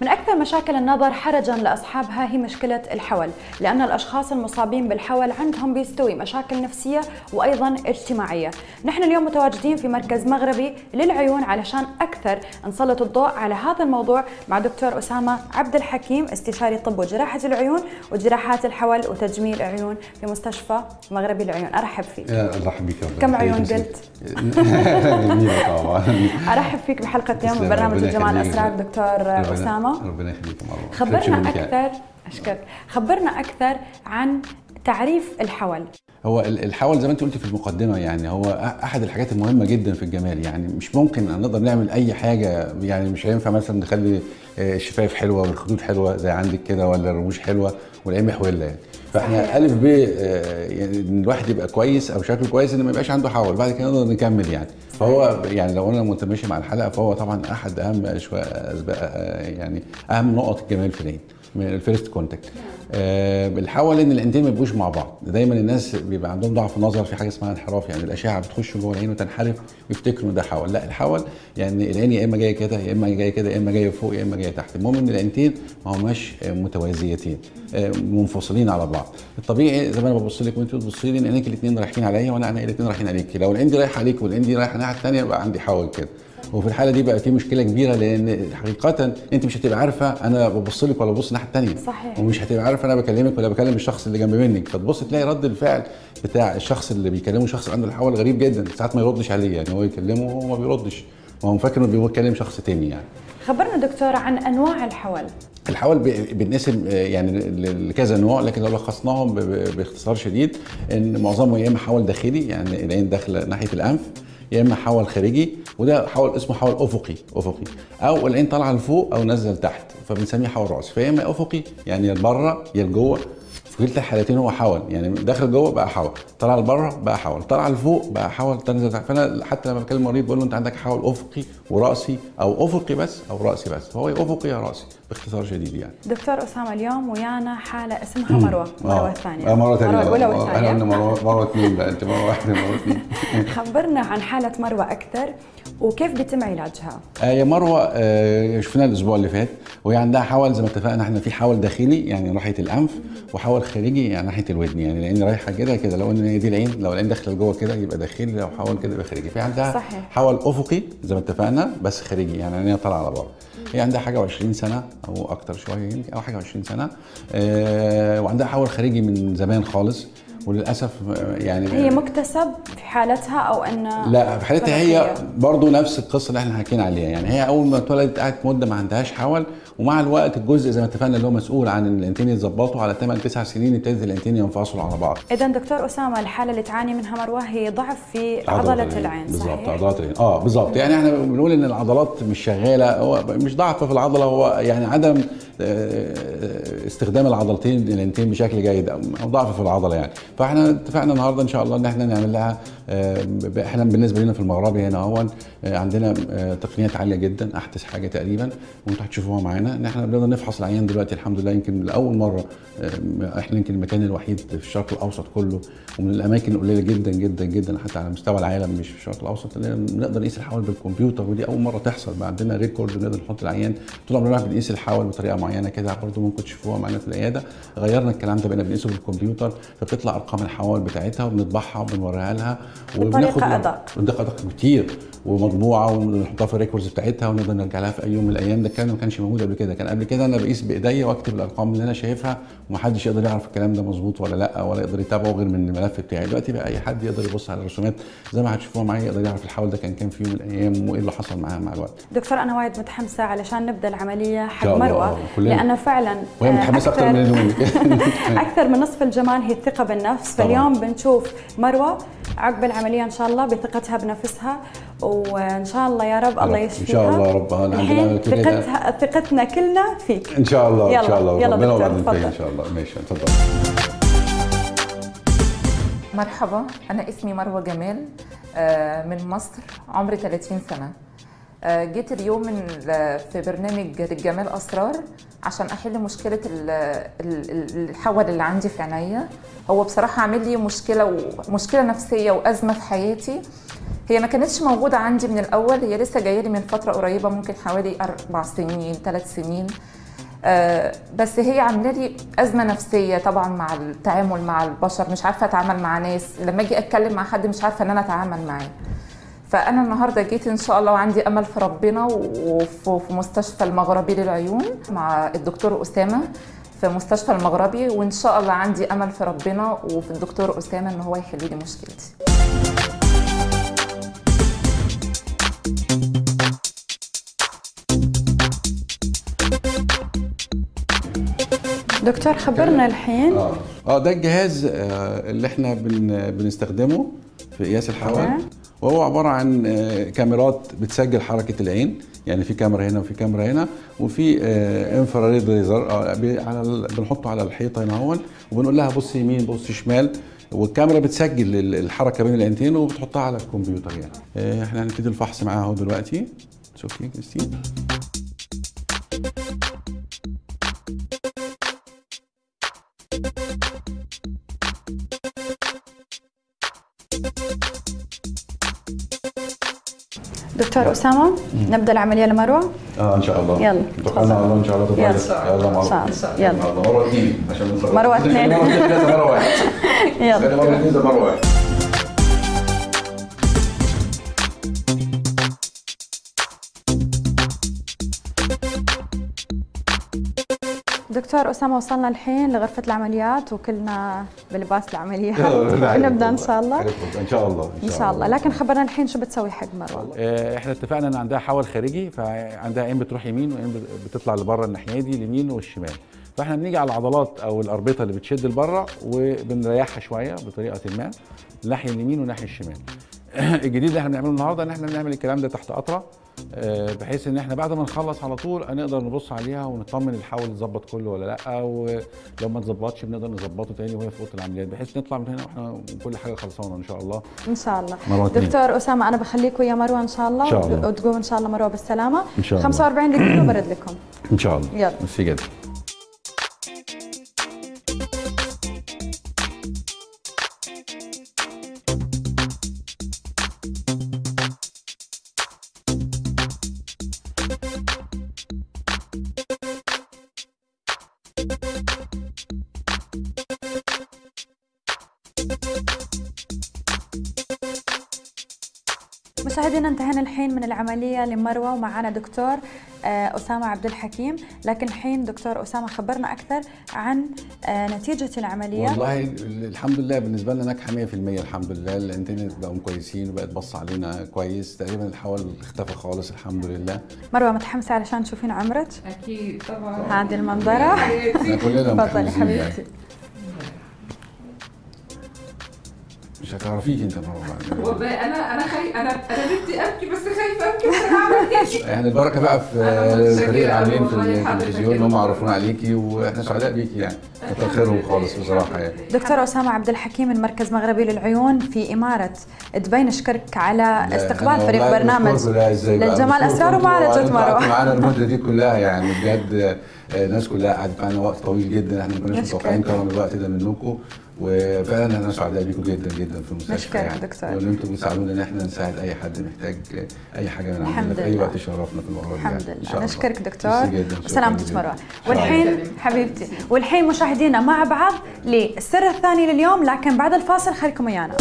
من أكثر مشاكل النظر حرجا لأصحابها هي مشكلة الحول لأن الأشخاص المصابين بالحول عندهم بيستوي مشاكل نفسية وأيضا اجتماعية نحن اليوم متواجدين في مركز مغربي للعيون علشان أكثر نسلط الضوء على هذا الموضوع مع دكتور أسامة عبد الحكيم استشاري طب وجراحة العيون وجراحات الحول وتجميل العيون في مستشفى مغربي للعيون أرحب فيك ارحب بك كم عيون قلت؟ طبعا ارحب فيك بحلقه اليوم من تسلم، برنامج ربنا الجمال يخليك. اسرار دكتور ربنا- اسامه ربنا يخليك يا مروه خبرنا شكراً لك يعني. اكثر اشكرك خبرنا اكثر عن تعريف الحول هو ال- الحول زي ما انت قلت في المقدمه يعني هو أ- احد الحاجات المهمه جدا في الجمال يعني مش ممكن ان نقدر نعمل اي حاجه يعني مش هينفع مثلا نخلي آه، الشفايف حلوه والخدود حلوه زي عندك كده ولا الرموش حلوه والعين محوله يعني فاحنا صحيح. الف ب آه، يعني ان الواحد يبقى كويس او شكله كويس ان ما يبقاش عنده حول بعد كده نقدر نكمل يعني فهو يعني لو انا متماشي مع الحلقه فهو طبعا احد اهم أشواء أسباب آه، يعني اهم نقط الجمال في العين من الفيرست كونتاكت آه الحول ان العينتين ما يبقوش مع بعض دايما الناس بيبقى عندهم ضعف نظر في حاجه اسمها انحراف يعني الاشعه بتخش جوه العين وتنحرف ويفتكروا إن ده حول لا الحول يعني العين يا اما جايه كده يا اما جايه كده يا اما جايه فوق يا اما جايه تحت المهم ان العينتين ما هماش آه، متوازيتين آه، منفصلين على بعض الطبيعي زي ما انا ببص لك وانت بتبصي لي ان عينيك الاثنين رايحين عليا وانا عيني الاثنين رايحين عليكي لو العين دي رايحه عليك والعين دي رايحه الناحيه الثانيه يبقى عندي حول كده وفي الحاله دي بقى في مشكله كبيره لان حقيقه انت مش هتبقى عارفه انا ببص لك ولا ببص الناحيه الثانيه صحيح. ومش هتبقى عارفه انا بكلمك ولا بكلم الشخص اللي جنب منك فتبص تلاقي رد الفعل بتاع الشخص اللي بيكلمه شخص عنده الحول غريب جدا ساعات ما يردش عليه يعني هو يكلمه وهو ما بيردش هو فاكر انه بيكلم شخص تاني يعني خبرنا دكتور عن انواع الحول الحول بي- بينقسم آه، يعني ل- لكذا نوع لكن لو لخصناهم ب- ب- باختصار شديد ان معظمه يا اما حول داخلي يعني العين داخله ناحيه الانف يا اما حول خارجي وده حول اسمه حول افقي افقي او العين طالعه لفوق او نازله لتحت فبنسميه حول راسي فيا اما افقي يعني يا لبره يا لجوه في كلتا الحالتين هو حول يعني داخل جوه بقى حول طالع لبره بقى حول طالع لفوق بقى حول تنزل تحت فانا حتى لما بكلم المريض بقول له انت عندك حول افقي وراسي او افقي بس او راسي بس فهو يا افقي يا راسي باختصار شديد يعني دكتور اسامه اليوم ويانا حاله اسمها مروه مروه آه. الثانيه آه مره ثانيه مروه الاولى آه، احنا قلنا والثانيه مره مره اثنين بقى انت مره واحده مره اثنين خبرنا عن حاله مروه اكثر وكيف بيتم علاجها آه، يا مروه آه، شفناها الاسبوع اللي فات وهي عندها حول زي ما اتفقنا احنا في حول داخلي يعني ناحيه الانف وحول خارجي يعني ناحيه الودن يعني العين رايحه كده كده لو ان هي دي العين لو العين داخله جوه كده يبقى داخلي لو حول كده يبقى خارجي في عندها صحيح. حول افقي زي ما اتفقنا بس خارجي يعني عينيها طالعه على بره هي عندها حاجه و20 سنه او اكتر شويه يمكن او حاجه و20 سنه آه، وعندها حول خارجي من زمان خالص وللاسف آه، يعني هي مكتسب في حالتها او ان لا في حالتها هي وراثية؟ برضو نفس القصه اللي احنا حكينا عليها يعني هي اول ما اتولدت قعدت مده ما عندهاش حول ومع الوقت الجزء زي ما اتفقنا اللي هو مسؤول عن ان الانتين يتظبطوا على 8 9 سنين ابتدت الانتين ينفصلوا على بعض اذا دكتور اسامه الحاله اللي تعاني منها مروه هي ضعف في عضله العين بالظبط صحيح عضلات العين اه بالظبط يعني احنا بنقول ان العضلات مش شغاله هو مش ضعف في العضله هو يعني عدم آه، استخدام العضلتين الانتين بشكل جيد او أو ضعف في العضله يعني فاحنا اتفقنا النهارده ان شاء الله ان احنا نعمل لها آه، ب- احنا بالنسبه لنا في المغربي هنا هو آه، عندنا آه، تقنيات عاليه جدا احدث حاجه تقريبا وانتوا هتشوفوها معانا ان احنا بنقدر نفحص العيان دلوقتي الحمد لله يمكن لاول مره آه، احنا يمكن المكان الوحيد في الشرق الاوسط كله ومن الاماكن القليله جدا جدا جدا حتى على مستوى العالم مش في الشرق الاوسط اللي نقدر نقيس الحول بالكمبيوتر ودي اول مره تحصل بقى عندنا ريكورد ونقدر نحط العيان طول عمرنا بنقيس الحول بطريقه معينه كده برضه ممكن تشوفوها معانا في العياده غيرنا الكلام ده بقينا بنقيسه بالكمبيوتر فبتطلع ارقام الحول بتاعتها وبنطبعها وبنوريها لها بطريقة أدق. بدقه ادق كتير ومطبوعه ونحطها في الريكوردز بتاعتها ونقدر نرجع لها في اي يوم من الايام ده الكلام ده ما كانش موجود قبل كده كان قبل كده انا بقيس بايديا واكتب الارقام اللي انا شايفها ومحدش يقدر يعرف الكلام ده مظبوط ولا لا ولا يقدر يتابعه غير من الملف بتاعي دلوقتي بقى اي حد يقدر يبص على الرسومات زي ما هتشوفوها معايا يقدر يعرف الحول ده كان كام في يوم من الايام وايه اللي حصل معاه مع الوقت دكتور انا وايد متحمسه علشان نبدا العمليه حق شاء الله، مروه كلنا. لانه فعلا وهي آه، متحمسه اكتر أكثر- من اكثر من نصف الجمال هي الثقه بالنفس طبعاً. فاليوم بنشوف مروه عقب العمليه ان شاء الله بثقتها بنفسها وان شاء الله يا رب الله رب. إن يشفيها شاء الله يا رب. أنا عندنا الحين كده- ثقتها ثقتنا كلنا فيك ان شاء الله يلا، ان شاء الله يلا ربنا دكتور، وبعدين فيا اتفضل. ان شاء الله ماشي اتفضل مرحبا أنا اسمي مروة جمال آه، من مصر عمري 30 سنة آه، جيت اليوم من في برنامج الجمال أسرار عشان أحل مشكلة ال- ال- ال- الحول اللي عندي في عينيا هو بصراحة عامل لي مشكلة ومشكلة نفسية وأزمة في حياتي هي ما كانتش موجوده عندي من الاول هي لسه جايه لي من فتره قريبه ممكن حوالي اربع سنين ثلاث سنين آه، بس هي عامله لي ازمه نفسيه طبعا مع التعامل مع البشر مش عارفه اتعامل مع ناس لما اجي اتكلم مع حد مش عارفه ان انا اتعامل معاه فانا النهارده جيت ان شاء الله وعندي امل في ربنا وفي في مستشفى المغربي للعيون مع الدكتور اسامه في مستشفى المغربي وان شاء الله عندي امل في ربنا وفي الدكتور اسامه ان هو يحل لي مشكلتي دكتور خبرنا الحين اه اه ده الجهاز آه، اللي احنا بن بنستخدمه في قياس الحول تمام. وهو عباره عن آه، كاميرات بتسجل حركه العين يعني في كاميرا هنا وفي كاميرا هنا وفي آه، انفراريد ليزر آه، بي- على ال- بنحطه على الحيطه هنا هون وبنقول لها بص يمين بص شمال والكاميرا بتسجل ال- الحركه بين العينتين وبتحطها على الكمبيوتر يعني آه، احنا هنبتدي الفحص معاها اهو دلوقتي شوفي كريستين دكتور اسامه نبدا العمليه لمروه اه ان شاء الله يلا، توكلنا على الله ان شاء الله تبارك يلا. يلا مع إن شاء الله الله. يلا. يلا مره اثنين عشان نصرف. مروة اثنين. مره اثنين كذا مره واحد يلا ثاني مره اثنين ده مره واحد دكتور اسامه وصلنا الحين لغرفه العمليات وكلنا بلباس العمليات يلا، نبدا ان شاء الله ان شاء الله ان شاء الله لكن خبرنا الحين شو بتسوي حق مروه آه، احنا اتفقنا ان عندها حول خارجي فعندها عين بتروح يمين وعين بتطلع لبره الناحيه دي اليمين والشمال فاحنا بنيجي على العضلات او الاربطه اللي بتشد لبره وبنريحها شويه بطريقه ما الناحيه اليمين والناحيه الشمال الجديد اللي احنا بنعمله النهارده ان احنا بنعمل الكلام ده تحت قطره آه، بحيث ان احنا بعد ما نخلص على طول هنقدر نبص عليها ونطمن الحول اتظبط كله ولا لا ولو ما اتظبطش بنقدر نظبطه تاني وهي في اوضه العمليات بحيث نطلع من هنا واحنا كل حاجه خلصانه ان شاء الله ان شاء الله مرة اتنين. دكتور اسامه انا بخليك ويا مروه ان شاء الله, إن شاء الله. وتقوم ان شاء الله مروه بالسلامه إن شاء الله. 45 دقيقه وبرد لكم ان شاء الله يلا. ميرسي جدا مشاهدينا انتهينا الحين من العمليه لمروه ومعنا دكتور آه، اسامه عبد الحكيم لكن الحين دكتور اسامه خبرنا اكثر عن آه، نتيجه العمليه والله الحمد لله بالنسبه لنا ناجحه 100% الحمد لله الانترنت بقوا كويسين وبقت بص علينا كويس تقريبا الحول اختفى خالص الحمد لله مروه متحمسه علشان تشوفين عمرك اكيد طبعا هذه المنظره احنا كلنا تفضلي متحمسين يعني. حبيبتي مش هتعرفيك انت مروه والله انا انا خايفه انا انا بدي ابكي بس خايفه ابكي بس انا عملت يعني البركه بقى في أنا متشكرة الفريق العاملين في والله حضرتك التلفزيون ان هم عرفونا عليكي واحنا سعداء بيكي يعني كتر خيرهم خالص بصراحه يعني دكتور اسامه عبد الحكيم من مركز مغربي للعيون في اماره دبي نشكرك على استقبال فريق برنامج للجمال اسرار ومعالجه مروه معانا المده دي كلها يعني بجد آه، الناس كلها قعدت معانا وقت طويل جدا احنا ما كناش نشكرك. متوقعين كرم الوقت ده منكم وفعلا احنا سعداء بيكم جدا جدا في المستشفى نشكرك يعني دكتور. وان انتم بتساعدونا ان احنا نساعد اي حد محتاج آه، اي حاجه من الحمد عندنا في اي لله. وقت شرفنا في الموضوع الحمد يعني. إن شاء لله الله. نشكرك دكتور ميرسي جدا، شكراً وسلامتك جداً. مروه إن شاء الله. والحين حبيبتي والحين مشاهدينا مع بعض للسر الثاني لليوم لكن بعد الفاصل خليكم ويانا